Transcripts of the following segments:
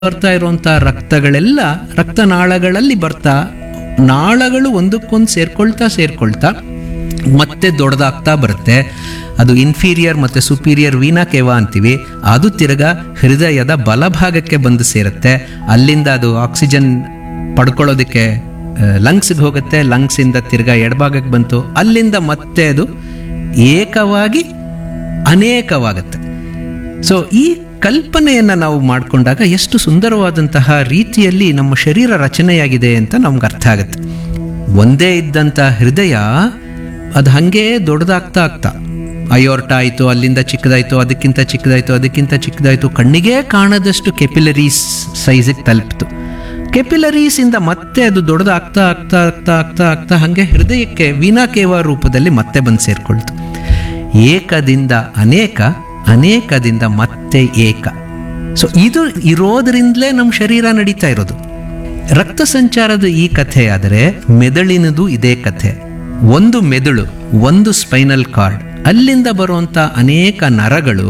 ಬರ್ತಾ ಇರುವಂತ ರಕ್ತಗಳೆಲ್ಲ ರಕ್ತನಾಳಗಳಲ್ಲಿ ಬರ್ತಾ ನಾಳಗಳು ಒಂದಕ್ಕೊಂದು ಸೇರ್ಕೊಳ್ತಾ ಸೇರ್ಕೊಳ್ತಾ ಮತ್ತೆ ದೊಡ್ಡದಾಗ್ತಾ ಬರುತ್ತೆ ಅದು ಇನ್ಫೀರಿಯರ್ ಮತ್ತು ಸುಪೀರಿಯರ್ ವೀನಾ ಕೇವಾ ಅಂತೀವಿ ಅದು ತಿರ್ಗಾ ಹೃದಯದ ಬಲಭಾಗಕ್ಕೆ ಬಂದು ಸೇರುತ್ತೆ ಅಲ್ಲಿಂದ ಅದು ಆಕ್ಸಿಜನ್ ಪಡ್ಕೊಳ್ಳೋದಕ್ಕೆ ಲಂಗ್ಸ್ಗೆ ಹೋಗುತ್ತೆ ಲಂಗ್ಸಿಂದ ತಿರ್ಗಾ ಎಡಭಾಗಕ್ಕೆ ಬಂತು ಅಲ್ಲಿಂದ ಮತ್ತೆ ಅದು ಏಕವಾಗಿ ಅನೇಕವಾಗುತ್ತೆ ಸೊ ಈ ಕಲ್ಪನೆಯನ್ನು ನಾವು ಮಾಡಿಕೊಂಡಾಗ ಎಷ್ಟು ಸುಂದರವಾದಂತಹ ರೀತಿಯಲ್ಲಿ ನಮ್ಮ ಶರೀರ ರಚನೆಯಾಗಿದೆ ಅಂತ ನಮ್ಗೆ ಅರ್ಥ ಆಗುತ್ತೆ ಒಂದೇ ಇದ್ದಂಥ ಹೃದಯ ಅದು ಹಾಗೆ ದೊಡ್ಡದಾಗ್ತಾ ಆಗ್ತಾ ಅಯೋರ್ಟ ಆಯಿತು ಅಲ್ಲಿಂದ ಚಿಕ್ಕದಾಯಿತು ಅದಕ್ಕಿಂತ ಚಿಕ್ಕದಾಯಿತು ಅದಕ್ಕಿಂತ ಚಿಕ್ಕದಾಯಿತು ಕಣ್ಣಿಗೆ ಕಾಣದಷ್ಟು ಕೆಪಿಲರೀಸ್ ಸೈಜಿಗೆ ತಲುಪಿತು ಕೆಪಿಲರೀಸಿಂದ ಮತ್ತೆ ಅದು ದೊಡ್ಡದಾಗ್ತಾ ಆಗ್ತಾ ಆಗ್ತಾ ಆಗ್ತಾ ಆಗ್ತಾ ಹಾಗೆ ಹೃದಯಕ್ಕೆ ವೀಣಾಕೇವ ರೂಪದಲ್ಲಿ ಮತ್ತೆ ಬಂದು ಸೇರ್ಕೊಳ್ತು ಏಕದಿಂದ ಅನೇಕ ಅನೇಕದಿಂದ ಮತ್ತೆ ಏಕ ಸೊ ಇದು ಇರೋದ್ರಿಂದಲೇ ನಮ್ಮ ಶರೀರ ನಡೀತಾ ಇರೋದು ರಕ್ತ ಸಂಚಾರದ ಈ ಕಥೆ ಆದರೆ ಮೆದುಳಿನದು ಇದೇ ಕಥೆ ಒಂದು ಮೆದುಳು ಒಂದು ಸ್ಪೈನಲ್ ಕಾರ್ಡ್ ಅಲ್ಲಿಂದ ಬರುವಂಥ ಅನೇಕ ನರಗಳು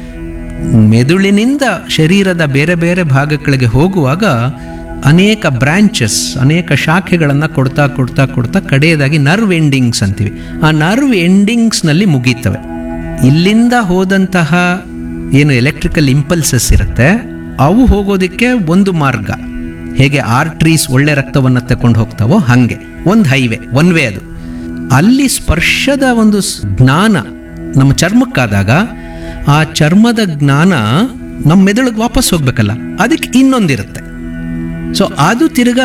ಮೆದುಳಿನಿಂದ ಶರೀರದ ಬೇರೆ ಬೇರೆ ಭಾಗಗಳಿಗೆ ಹೋಗುವಾಗ ಅನೇಕ ಬ್ರಾಂಚಸ್ ಅನೇಕ ಶಾಖೆಗಳನ್ನು ಕೊಡ್ತಾ ಕೊಡ್ತಾ ಕೊಡ್ತಾ ಕಡೆಯದಾಗಿ ನರ್ವ್ ಎಂಡಿಂಗ್ಸ್ ಅಂತೀವಿ ಆ ನರ್ವ್ ಎಂಡಿಂಗ್ಸ್ನಲ್ಲಿ ಮುಗೀತವೆ ಇಲ್ಲಿಂದ ಹೋದಂತಹ ಏನು ಎಲೆಕ್ಟ್ರಿಕಲ್ ಇಂಪಲ್ಸಸ್ ಇರುತ್ತೆ ಅವು ಹೋಗೋದಕ್ಕೆ ಒಂದು ಮಾರ್ಗ ಹೇಗೆ ಆರ್ಟ್ರೀಸ್ ಒಳ್ಳೆ ರಕ್ತವನ್ನು ತಕೊಂಡು ಹೋಗ್ತಾವೋ ಹಾಗೆ ಒಂದು ಹೈವೇ ಒನ್ ವೇ ಅದು ಅಲ್ಲಿ ಸ್ಪರ್ಶದ ಒಂದು ಸ್- ಜ್ಞಾನ ನಮ್ಮ ಚರ್ಮಕ್ಕಾದಾಗ ಆ ಚರ್ಮದ ಜ್ಞಾನ ನಮ್ಮ ಮೆದುಳಿಗೆ ವಾಪಸ್ ಹೋಗ್ಬೇಕಲ್ಲ ಅದಕ್ಕೆ ಇನ್ನೊಂದಿರುತ್ತೆ ಸೊ ಅದು ತಿರ್ಗಾ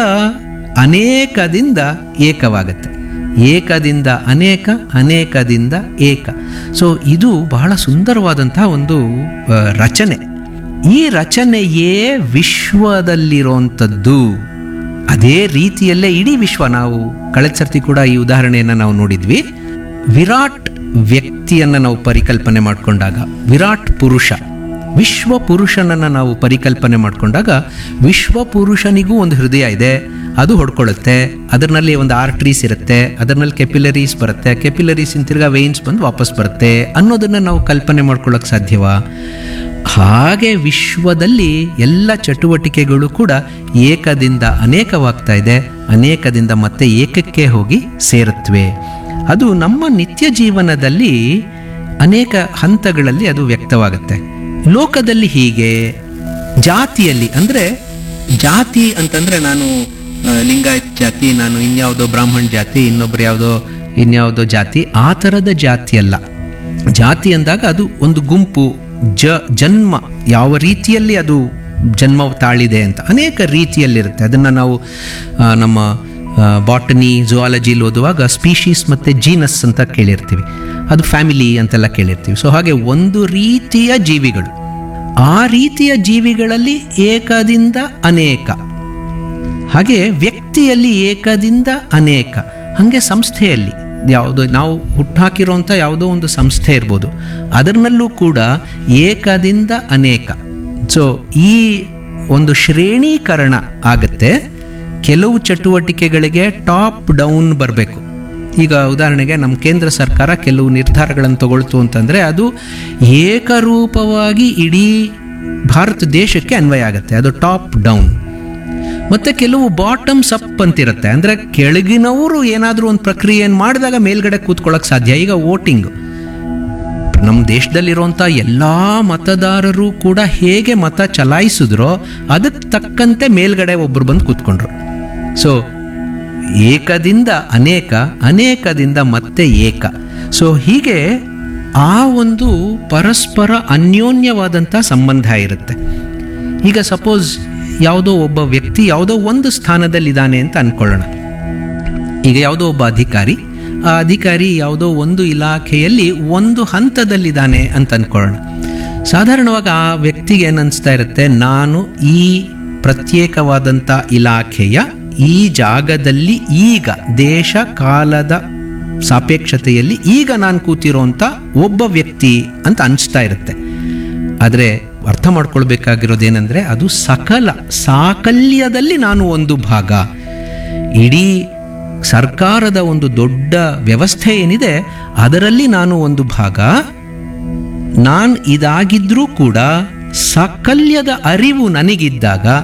ಅನೇಕದಿಂದ ಏಕವಾಗುತ್ತೆ ಏಕದಿಂದ ಅನೇಕ ಅನೇಕದಿಂದ ಏಕ ಸೊ ಇದು ಬಹಳ ಸುಂದರವಾದಂತಹ ಒಂದು ಆ, ರಚನೆ ಈ ರಚನೆಯೇ ವಿಶ್ವದಲ್ಲಿರುವಂಥದ್ದು ಅದೇ ರೀತಿಯಲ್ಲೇ ಇಡೀ ವಿಶ್ವ ನಾವು ಕಳೆದ ಸರ್ತಿ ಕೂಡ ಈ ಉದಾಹರಣೆಯನ್ನು ನಾವು ನೋಡಿದ್ವಿ ವಿರಾಟ್ ವ್ಯಕ್ತಿಯನ್ನು ನಾವು ಪರಿಕಲ್ಪನೆ ಮಾಡಿಕೊಂಡಾಗ ವಿರಾಟ್ ಪುರುಷ ವಿಶ್ವ ಪುರುಷನನ್ನು ನಾವು ಪರಿಕಲ್ಪನೆ ಮಾಡಿಕೊಂಡಾಗ ವಿಶ್ವ ಪುರುಷನಿಗೂ ಒಂದು ಹೃದಯ ಇದೆ ಅದು ಹೊಡ್ಕೊಳ್ಳುತ್ತೆ ಅದರಲ್ಲಿ ಒಂದು ಆರ್ಟ್ರೀಸ್ ಇರುತ್ತೆ ಅದರಲ್ಲಿ ಕೆಪಿಲರೀಸ್ ಬರುತ್ತೆ ಕೆಪಿಲರೀಸ್ ತಿರ್ಗಾ ವೇನ್ಸ್ ಬಂದು ವಾಪಸ್ ಬರುತ್ತೆ ಅನ್ನೋದನ್ನು ನಾವು ಕಲ್ಪನೆ ಮಾಡ್ಕೊಳ್ಳೋಕೆ ಸಾಧ್ಯವಾ ಹಾಗೆ ವಿಶ್ವದಲ್ಲಿ ಎಲ್ಲ ಚಟುವಟಿಕೆಗಳು ಕೂಡ ಏಕದಿಂದ ಅನೇಕವಾಗ್ತಾ ಇದೆ ಅನೇಕದಿಂದ ಮತ್ತೆ ಏಕಕ್ಕೆ ಹೋಗಿ ಸೇರುತ್ತವೆ ಅದು ನಮ್ಮ ನಿತ್ಯ ಜೀವನದಲ್ಲಿ ಅನೇಕ ಹಂತಗಳಲ್ಲಿ ಅದು ವ್ಯಕ್ತವಾಗುತ್ತೆ ಲೋಕದಲ್ಲಿ ಹೀಗೆ ಜಾತಿಯಲ್ಲಿ ಅಂದರೆ ಜಾತಿ ಅಂತಂದ್ರೆ ನಾನು ಆ, ಲಿಂಗಾಯತ್ ಜಾತಿ ನಾನು ಇನ್ಯಾವುದೋ ಬ್ರಾಹ್ಮಣ್ ಜಾತಿ ಇನ್ನೊಬ್ರು ಯಾವುದೋ ಇನ್ಯಾವುದೋ ಜಾತಿ ಆ ಥರದ ಜಾತಿ ಅಲ್ಲ ಜಾತಿ ಅಂದಾಗ ಅದು ಒಂದು ಗುಂಪು ಜ ಜನ್ಮ ಯಾವ ರೀತಿಯಲ್ಲಿ ಅದು ಜನ್ಮ ತಾಳಿದೆ ಅಂತ ಅನೇಕ ರೀತಿಯಲ್ಲಿರುತ್ತೆ ಅದನ್ನು ನಾವು ಆ, ನಮ್ಮ ಬಾಟನಿ ಜುವಾಲಜಿಲಿ ಓದುವಾಗ ಸ್ಪೀಶೀಸ್ ಮತ್ತು ಜೀನಸ್ ಅಂತ ಕೇಳಿರ್ತೀವಿ ಅದು ಫ್ಯಾಮಿಲಿ ಅಂತೆಲ್ಲ ಕೇಳಿರ್ತೀವಿ ಸೊ ಹಾಗೆ ಒಂದು ರೀತಿಯ ಜೀವಿಗಳು ಆ ರೀತಿಯ ಜೀವಿಗಳಲ್ಲಿ ಏಕದಿಂದ ಅನೇಕ ಹಾಗೆ ವ್ಯಕ್ತಿಯಲ್ಲಿ ಏಕದಿಂದ ಅನೇಕ ಹಾಗೆ ಸಂಸ್ಥೆಯಲ್ಲಿ ಯಾವುದೋ ನಾವು ಹುಟ್ಟಾಕಿರೋಂಥ ಯಾವುದೋ ಒಂದು ಸಂಸ್ಥೆ ಇರ್ಬೋದು ಅದರಲ್ಲೂ ಕೂಡ ಏಕದಿಂದ ಅನೇಕ ಸೊ ಈ ಒಂದು ಶ್ರೇಣೀಕರಣ ಆಗತ್ತೆ ಕೆಲವು ಚಟುವಟಿಕೆಗಳಿಗೆ ಟಾಪ್ ಡೌನ್ ಬರಬೇಕು ಈಗ ಉದಾಹರಣೆಗೆ ನಮ್ಮ ಕೇಂದ್ರ ಸರ್ಕಾರ ಕೆಲವು ನಿರ್ಧಾರಗಳನ್ನು ತಗೊಳ್ತು ಅಂತಂದರೆ ಅದು ಏಕರೂಪವಾಗಿ ಇಡೀ ಭಾರತ ದೇಶಕ್ಕೆ ಅನ್ವಯ ಆಗುತ್ತೆ ಅದು ಟಾಪ್ ಡೌನ್ ಮತ್ತೆ ಕೆಲವು ಬಾಟಮ್ಸ್ ಅಪ್ ಅಂತಿರುತ್ತೆ ಅಂದರೆ ಕೆಳಗಿನವರು ಏನಾದರೂ ಒಂದು ಪ್ರಕ್ರಿಯೆಯನ್ನು ಮಾಡಿದಾಗ ಮೇಲ್ಗಡೆ ಕೂತ್ಕೊಳ್ಳೋಕೆ ಸಾಧ್ಯ ಈಗ ವೋಟಿಂಗ್ ನಮ್ಮ ದೇಶದಲ್ಲಿರುವಂಥ ಎಲ್ಲ ಮತದಾರರು ಕೂಡ ಹೇಗೆ ಮತ ಚಲಾಯಿಸಿದ್ರೋ ಅದಕ್ಕೆ ತಕ್ಕಂತೆ ಮೇಲ್ಗಡೆ ಒಬ್ಬರು ಬಂದು ಕೂತ್ಕೊಂಡ್ರು ಸೊ ಏಕದಿಂದ ಅನೇಕ ಅನೇಕದಿಂದ ಮತ್ತೆ ಏಕ ಸೊ ಹೀಗೆ ಆ ಒಂದು ಪರಸ್ಪರ ಅನ್ಯೋನ್ಯವಾದಂಥ ಸಂಬಂಧ ಇರುತ್ತೆ ಈಗ ಸಪೋಸ್ ಯಾವುದೋ ಒಬ್ಬ ವ್ಯಕ್ತಿ ಯಾವುದೋ ಒಂದು ಸ್ಥಾನದಲ್ಲಿದ್ದಾನೆ ಅಂತ ಅನ್ಕೊಳ್ಳೋಣ ಈಗ ಯಾವುದೋ ಒಬ್ಬ ಅಧಿಕಾರಿ ಆ ಅಧಿಕಾರಿ ಯಾವುದೋ ಒಂದು ಇಲಾಖೆಯಲ್ಲಿ ಒಂದು ಹಂತದಲ್ಲಿದ್ದಾನೆ ಅಂತ ಅನ್ಕೊಳ್ಳೋಣ ಸಾಧಾರಣವಾಗಿ ಆ ವ್ಯಕ್ತಿಗೆ ಏನನ್ನಿಸ್ತಾ ಇರುತ್ತೆ ನಾನು ಈ ಪ್ರತ್ಯೇಕವಾದಂಥ ಇಲಾಖೆಯ ಈ ಜಾಗದಲ್ಲಿ ಈಗ ದೇಶ ಕಾಲದ ಸಾಪೇಕ್ಷತೆಯಲ್ಲಿ ಈಗ ನಾನು ಕೂತಿರೋಂಥ ಒಬ್ಬ ವ್ಯಕ್ತಿ ಅಂತ ಅನಿಸ್ತಾ ಇರುತ್ತೆ ಆದರೆ ಅರ್ಥ ಮಾಡ್ಕೊಳ್ಬೇಕಾಗಿರೋದೇನೆಂದರೆ ಅದು ಸಕಲ ಸಾಕಲ್ಯದಲ್ಲಿ ನಾನು ಒಂದು ಭಾಗ ಇಡೀ ಸರ್ಕಾರದ ಒಂದು ದೊಡ್ಡ ವ್ಯವಸ್ಥೆ ಏನಿದೆ ಅದರಲ್ಲಿ ನಾನು ಒಂದು ಭಾಗ ನಾನು ಇದಾಗಿದ್ರೂ ಕೂಡ ಸಾಕಲ್ಯದ ಅರಿವು ನನಗಿದ್ದಾಗ